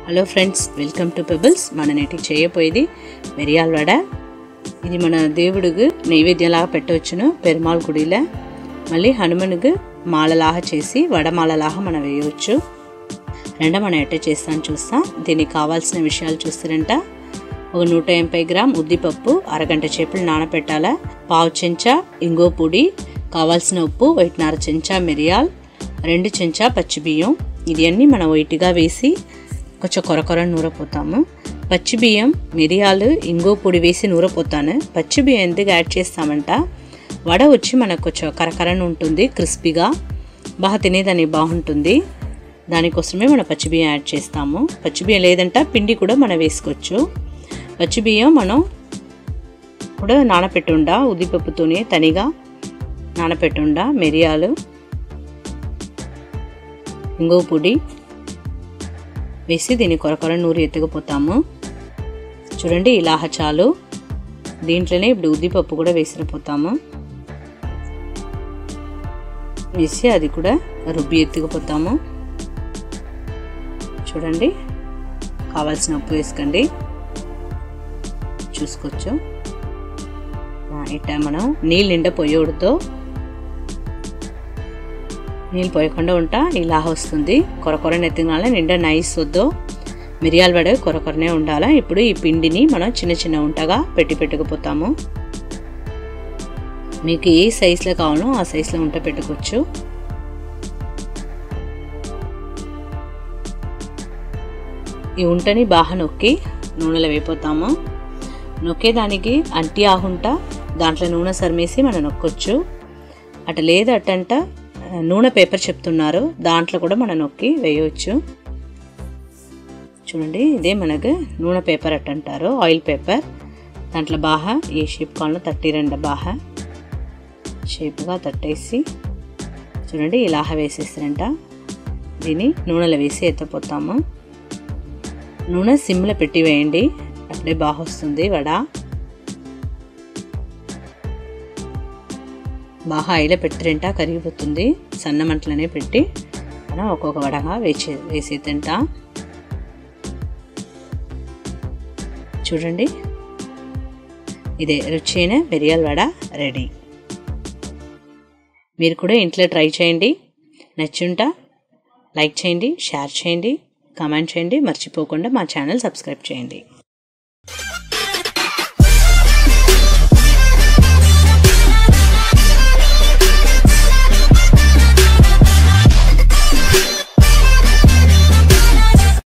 hello friends welcome to pebbles మన నేటి చేయబోయేది మిరియాల వడ ఇది మన దేవుడికి నైవేద్యంలాగా పెట్టవచ్చును పెరుమాళ్ గుడిలో మళ్ళీ హనుమనుకు మాలలాగా చేసి వడమాలలాగా మనం వేయవచ్చు రెండో మనం ఎట్ట చేస్తాను చూస్తాం దీనికి కావాల్సిన విషయాలు చూస్తారంట ఒక నూట ఎనభై గ్రామ్ ఉద్దిపప్పు అరగంట చేపలు నానబెట్టాలా పావు చెంచా ఇంగో పొడి కావాల్సిన ఉప్పు ఒకటిన్నర చెంచా మిరియాల్ రెండు చెంచా పచ్చి బియ్యం ఇది అన్నీ మనం వైట్గా వేసి కొంచెం కొరకొర నూరపోతాము పచ్చి బియ్యం మిరియాలు ఇంగో పొడి వేసి నూరపోతాను పచ్చి బియ్యం ఎందుకు యాడ్ చేస్తామంట వడ వచ్చి మనకు కొంచెం కరకరని ఉంటుంది క్రిస్పీగా బాగా తినేదానికి బాగుంటుంది దానికోసమే మనం పచ్చి బియ్యం యాడ్ చేస్తాము పచ్చి బియ్యం లేదంట పిండి కూడా మనం వేసుకోవచ్చు పచ్చి బియ్యం మనం కూడా నానపెట్టుండ ఉద్దిపప్పుతోనే తనిగా నానపెట్టుండ మిరియాలు ఇంగో పొడి వేసి దీన్ని కొరకొర నూరు ఎత్తుకుపోతాము చూడండి ఇలా చాలు దీంట్లోనే ఇప్పుడు ఉద్దిపప్పు కూడా వేసిపోతాము వేసి అది కూడా రుబ్బి ఎత్తుకుపోతాము చూడండి కావాల్సిన ఉప్పు వేసుకోండి చూసుకోవచ్చు ఇట్లా మనం నీళ్ళు నిండా పోయకూడదు నీళ్ళు పోయకుండా ఉంటా ఇలా వస్తుంది కొరకొర నెత్తినాల నిండా నైస్ వద్దు మిరియాల వడ కొరకొరనే ఉండాలా ఇప్పుడు ఈ పిండిని మనం చిన్న చిన్న ఉంటగా పెట్టి పెట్టుకుపోతాము మీకు ఏ సైజులో కావాలో ఆ సైజులో ఉంట పెట్టుకోవచ్చు ఈ ఉంటని బాగా నొక్కి నూనెలో వేయిపోతాము నొక్కేదానికి అంటి ఆగుంట దాంట్లో నూనె సరిమేసి మనం నొక్కొచ్చు అట లేదు అట్టంట నూనె పేపర్ చెప్తున్నారు దాంట్లో కూడా మనం నొక్కి వేయవచ్చు చూడండి ఇదే మనకు నూనె పేపర్ అట్ట అంటారు ఆయిల్ పేపర్ దాంట్లో బాగా ఏ షేప్ కావాలో తట్టిరండి బాగా షేప్గా తట్టేసి చూడండి ఇలా వేసేస్తారంట దీన్ని నూనెలో వేసి ఎత్తపోతాము నూనె సిమ్లో పెట్టి వేయండి అట్లే బాగా వస్తుంది వడ బాగా ఆయిలో పెట్టిరంట కరిగిపోతుంది సన్న మంటలనే పెట్టి మనం ఒక్కొక్క వడగా వేసే వేసి తింట చూడండి ఇదే రుచైన మిరియాల వడ రెడీ మీరు కూడా ఇంట్లో ట్రై చేయండి నచ్చుంటా లైక్ చేయండి షేర్ చేయండి కామెంట్ చేయండి మర్చిపోకుండా మా ఛానల్ సబ్స్క్రైబ్ చేయండి